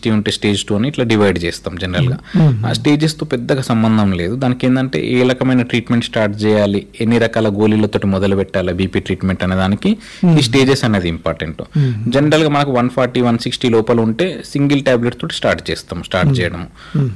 ఉంటే stage two అని ఇట్లా డివైడ్ చేస్తాం జనరల్గా ఆ స్టేజెస్తో పెద్దగా సంబంధం లేదు దానికి ఏంటంటే ఏ రకమైన ట్రీట్మెంట్ స్టార్ట్ చేయాలి ఎన్ని రకాల గోళీలతో మొదలు పెట్టాలి బీపీ ట్రీట్మెంట్ అనే దానికి ఈ స్టేజెస్ అనేది ఇంపార్టెంట్ జనరల్గా మనకు వన్ ఫార్టీ వన్ సిక్స్టీ లోపల ఉంటే సింగిల్ టాబ్లెట్ తోటి స్టార్ట్ చేస్తాం స్టార్ట్ చేయడం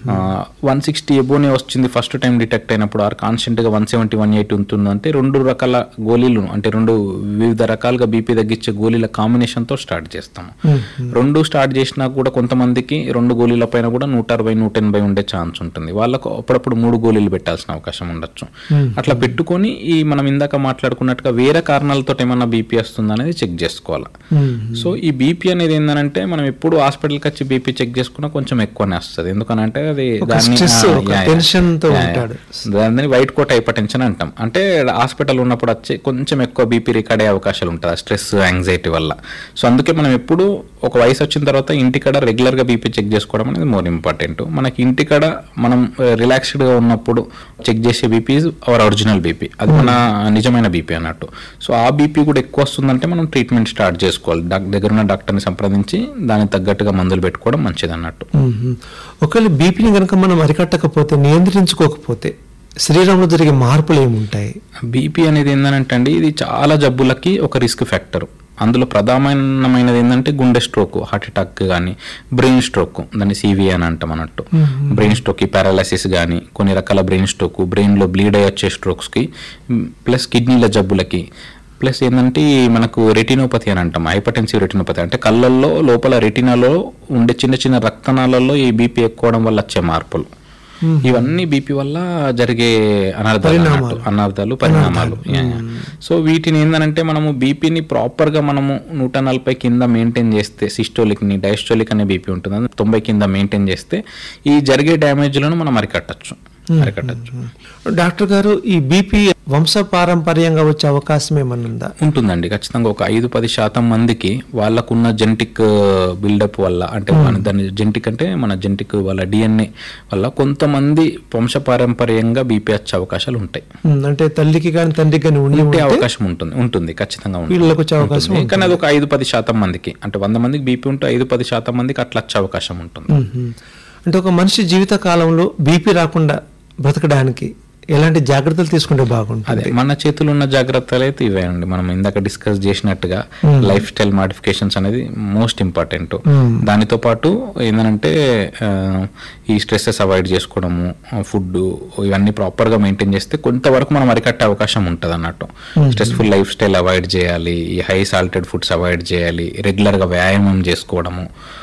వన్ సిక్స్టీ ఎబోనే వచ్చింది ఫస్ట్ టైం డిటెక్ట్ అయినప్పుడు ఆర్ కాన్స్టెంట్గా వన్ సెవెంటీ వన్ ఎయిటీ ఉంటుందంటే రెండు రకాల గోళీలు అంటే రెండు వివిధ రకాలుగా బీపీ తగ్గించే గోళీల కాంబినేషన్తో స్టార్ట్ చేస్తాము రెండు స్టార్ట్ చేసినా కూడా కొంతమందికి రెండు గోళీల పైన కూడా నూట అరవై నూట ఎనభై ఉండే ఛాన్స్ ఉంటుంది వాళ్ళకు అప్పుడప్పుడు మూడు గోళీలు పెట్టాల్సిన అవకాశం ఉండొచ్చు అట్లా పెట్టుకొని ఈ మనం ఇందాక మాట్లాడుకున్నట్టుగా వేరే కారణాలతో ఏమన్నా బీపీ వస్తుందా అనేది చెక్ చేసుకోవాలి సో ఈ బీపీ అనేది ఏంటంటే మనం ఎప్పుడు హాస్పిటల్కి వచ్చి బీపీ చెక్ చేసుకున్నా కొంచెం ఎక్కువనే వస్తుంది ఎందుకనంటే అది దాన్ని stress, ఆ, ఒక యా, యా. tension తో యా, యా. ఉంటాడు. దాన్ని వైట్ కోట్ హైపర్ టెన్షన్ అంటాం అంటే హాస్పిటల్ ఉన్నప్పుడు వచ్చి కొంచెం ఎక్కువ బీపీ రికార్డ్ అయ్యే అవకాశాలు ఉంటుంది ఆ స్ట్రెస్ యాంగ్జైటీ వల్ల సో అందుకే మనం ఎప్పుడు ఒక వయసు వచ్చిన తర్వాత ఇంటికాడ రెగ్యులర్గా బీపీ చెక్ చేసుకోవడం అనేది మోర్ ఇంపార్టెంట్ మనకి ఇంటికాడ మనం రిలాక్స్డ్గా ఉన్నప్పుడు చెక్ చేసే బీపీ అవర్ ఒరిజినల్ బీపీ అది మన నిజమైన బీపీ అన్నట్టు సో ఆ బీపీ కూడా ఎక్కువ వస్తుందంటే మనం ట్రీట్మెంట్ స్టార్ట్ చేసుకోవాలి డాక్ దగ్గర ఉన్న డాక్టర్ని సంప్రదించి దానికి తగ్గట్టుగా మందులు పెట్టుకోవడం మంచిది అన్నట్టు మ్మ్. ఒకవేళ బీపీని కనుక మనం అరికట్టకపోతే నియంత్రించుకోకపోతే శరీరంలో జరిగే మార్పులు ఏముంటాయి బీపీ అనేది ఏంటంటే అండి ఇది చాలా జబ్బులకి ఒక రిస్క్ ఫ్యాక్టర్ అందులో ప్రధానమైనది ఏంటంటే గుండె స్ట్రోక్ హార్ట్ అటాక్ కానీ బ్రెయిన్ స్ట్రోక్ దాన్ని సివి అని అంటాం అన్నట్టు బ్రెయిన్ స్ట్రోక్ పారాలసిస్ కానీ కొన్ని రకాల బ్రెయిన్ స్ట్రోక్ బ్రెయిన్లో బ్లీడ్ అయ్యి వచ్చే స్ట్రోక్స్కి ప్లస్ కిడ్నీల జబ్బులకి ప్లస్ ఏంటంటే ఈ మనకు రెటినోపతి అని అంటాం హైపర్టెన్సివ్ రెటినోపతి అంటే కళ్ళల్లో లోపల రెటినాలో ఉండే చిన్న చిన్న రక్తనాళాల్లో ఈ బీపీ ఎక్కువడం వల్ల వచ్చే మార్పులు ఇవన్నీ బీపీ వల్ల జరిగే అనర్థాలు అన్నట్టు. అనర్థాలు పరిణామాలు యా, యా. సో వీటిని ఏంటంటే మనము బీపీని ప్రాపర్ గా మనము నూట నలభై కింద మెయింటైన్ చేస్తే సిస్టోలిక్ ని డైస్టోలిక్ అనే బీపీ ఉంటుంది అది తొంభై కింద మెయింటైన్ చేస్తే ఈ జరిగే డ్యామేజ్లను మనం అరికట్టచ్చు అరికట్టచ్చు డాక్టర్ గారు ఈ బీపీ వంశ పారంపర్యంగా వచ్చే అవకాశం ఏమన్నా ఉందా ఉంటుందండి ఖచ్చితంగా ఒక ఐదు పది శాతం మందికి వాళ్ళకున్న జెనటిక్ బిల్డప్ వల్ల అంటే మన దాని జెనటిక్ అంటే మన జెనటిక్ వాళ్ళ డిఎన్ఏ వల్ల కొంతమంది వంశపారంపర్యంగా బీపీ వచ్చే అవకాశాలు ఉంటాయి మ్మ్. అంటే తల్లికి కానీ తండ్రికి కానీ ఉండి ఉంటే ఉంటే అవకాశం ఉంటుంది ఉంటుంది ఖచ్చితంగా ఉంటుంది వీళ్ళకి వచ్చే అవకాశం ఉంటుంది. కానీ అది ఒక ఐదు పది శాతం మందికి అంటే వంద మందికి బీపీ ఉంటే ఐదు పది శాతం మందికి అట్లా వచ్చే అవకాశం ఉంటుంది మ్మ్. అంటే ఒక మనిషి జీవిత కాలంలో బీపీ రాకుండా బ్రతకడానికి ఎలాంటి జాగ్రత్తలు తీసుకుంటే బాగుంటుంది అదే మన చేతులు ఉన్న జాగ్రత్తలు అయితే ఇవే అండి మనం ఇందాక డిస్కస్ చేసినట్టుగా లైఫ్ స్టైల్ మాడిఫికేషన్స్ అనేది మోస్ట్ ఇంపార్టెంట్ దానితో పాటు ఏంటంటే ఆ, ఈ స్ట్రెస్సెస్ అవాయిడ్ చేసుకోవడము ఫుడ్ ఇవన్నీ ప్రాపర్ గా మెయింటైన్ చేస్తే కొంతవరకు మనం అరికట్టే అవకాశం ఉంటుంది అన్నట్టు స్ట్రెస్ఫుల్ లైఫ్ స్టైల్ అవాయిడ్ చేయాలి ఈ హై సాల్టెడ్ ఫుడ్స్ అవాయిడ్ చేయాలి రెగ్యులర్ గా వ్యాయామం చేసుకోవడము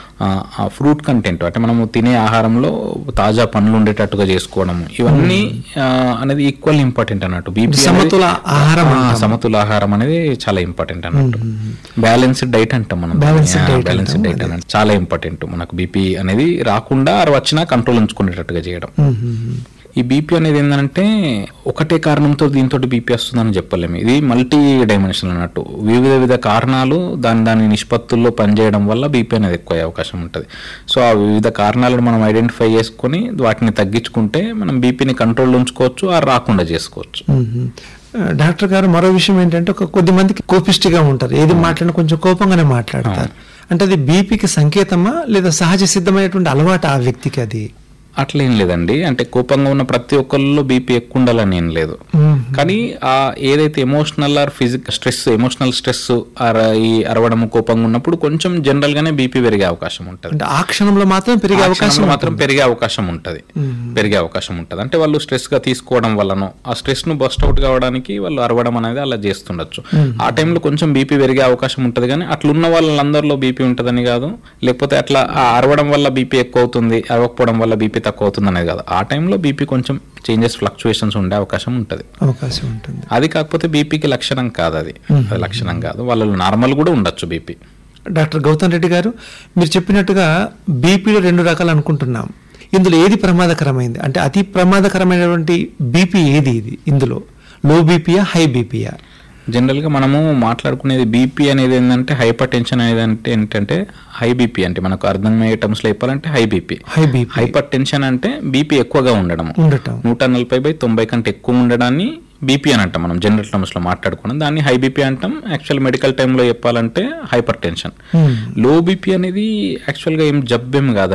ఆ ఫ్రూట్ కంటెంట్ అంటే మనము తినే ఆహారంలో తాజా పండ్లు ఉండేటట్టుగా చేసుకోవడం ఇవన్నీ ఆ, అనేది ఈక్వల్ ఇంపార్టెంట్ అన్నట్టు బీపీ సమతుల ఆహారం సమతుల ఆహారం అనేది చాలా ఇంపార్టెంట్ అన్నట్టు బ్యాలెన్స్డ్ డైట్ అంటాం మనం Balanced diet బ్యాలెన్స్డ్ డైట్ అనేది చాలా ఇంపార్టెంట్ మనకు బీపీ అనేది రాకుండా అది వచ్చినా కంట్రోల్ ఉంచుకునేటట్టుగా చేయడం మ్మ్. ఈ బీపీ అనేది ఏంటంటే ఒకటే కారణంతో దీంతో బీపీ వస్తుందని చెప్పలేము ఇది మల్టీ డైమెన్షన్ అన్నట్టు వివిధ వివిధ కారణాలు దాని దాని నిష్పత్తుల్లో పనిచేయడం వల్ల బీపీ అనేది ఎక్కువ అయ్యే అవకాశం ఉంటుంది సో ఆ వివిధ కారణాలను మనం ఐడెంటిఫై చేసుకొని వాటిని తగ్గించుకుంటే మనం బీపీని కంట్రోల్ ఉంచుకోవచ్చు ఆ రాకుండా చేసుకోవచ్చు మ్మ్. డాక్టర్ గారు మరో విషయం ఏంటంటే ఒక కొద్ది మందికి కోపిష్టిగా ఉంటారు ఏది మాట్లాడినా కొంచెం కోపంగానే మాట్లాడతారు అంటే అది బీపీకి సంకేతమా లేదా సహజ సిద్ధమైనటువంటి అలవాటు ఆ వ్యక్తికి అది అట్లా ఏం లేదండి అంటే కోపంగా ఉన్న ప్రతి ఒక్కరిలో బీపీ ఎక్కువ ఉండాలని ఏం లేదు మ్మ్. కానీ ఆ ఏదైతే emotional or physic stress emotional stress or ఈ అరవడం కోపంగా ఉన్నప్పుడు కొంచెం జనరల్ గానే బీపీ పెరిగే అవకాశం ఉంటుంది అంటే ఆ క్షణంలో మాత్రం పెరిగే ఆ అవకాశం క్షణంలో మాత్రం పెరిగే అవకాశం ఉంటుంది పెరిగే అవకాశం ఉంటుంది అంటే వాళ్ళు స్ట్రెస్ గా తీసుకోవడం వల్లనో ఆ స్ట్రెస్ ను బస్ట్ అవుట్ కావడానికి వాళ్ళు అరవడం అనేది అలా చేస్తుండొచ్చు ఆ టైంలో కొంచెం బీపీ పెరిగే అవకాశం ఉంటుంది కానీ అట్లున్న వాళ్ళందరిలో బీపీ ఉంటుందని కాదు లేకపోతే అట్లా ఆ అరవడం వల్ల బీపీ ఎక్కువ అవుతుంది అరవకపోవడం వల్ల బీపీ తక్కువ అవుతుంది అనేది కాదు ఆ టైంలో బీపీ కొంచెం చేంజెస్ ఫ్లక్చుయేషన్స్ ఉండే అవకాశం ఉంటుంది అవకాశం ఉంటుంది అది కాకపోతే బీపీకి లక్షణం కాదు అది అది లక్షణం కాదు వాళ్ళలో నార్మల్ కూడా ఉండొచ్చు బీపీ డాక్టర్ గౌతమ్ రెడ్డి గారు మీరు చెప్పినట్టుగా బీపీలో రెండు రకాలు అనుకుంటున్నాం ఇందులో ఏది ప్రమాదకరమైంది అంటే అతి ప్రమాదకరమైనటువంటి బీపీ ఏది ఇది ఇందులో లో బీపీయా హై బీపీయా జనరల్గా మనము మాట్లాడుకునేది బీపీ అనేది ఏంటంటే హైపర్ టెన్షన్ అనేది అంటే ఏంటంటే హై బీపీ అంటే మనకు అర్థమయ్యే టర్మ్స్ లో చెప్పాలంటే high BP high BP hypertension అంటే బీపీ ఎక్కువగా ఉండడం ఉండటం నూట నలభై బై తొంభై కంటే ఎక్కువ ఉండడాన్ని బీపీ అని అంటాం మనం జనరల్ టర్మ్స్ లో మాట్లాడుకున్నాం దాన్ని హై బీపీ అంటాం యాక్చువల్ మెడికల్ టైంలో చెప్పాలంటే హైపర్ టెన్షన్ Hmm. లో బీపీ అనేది యాక్చువల్గా ఏం జబ్బేం కాదు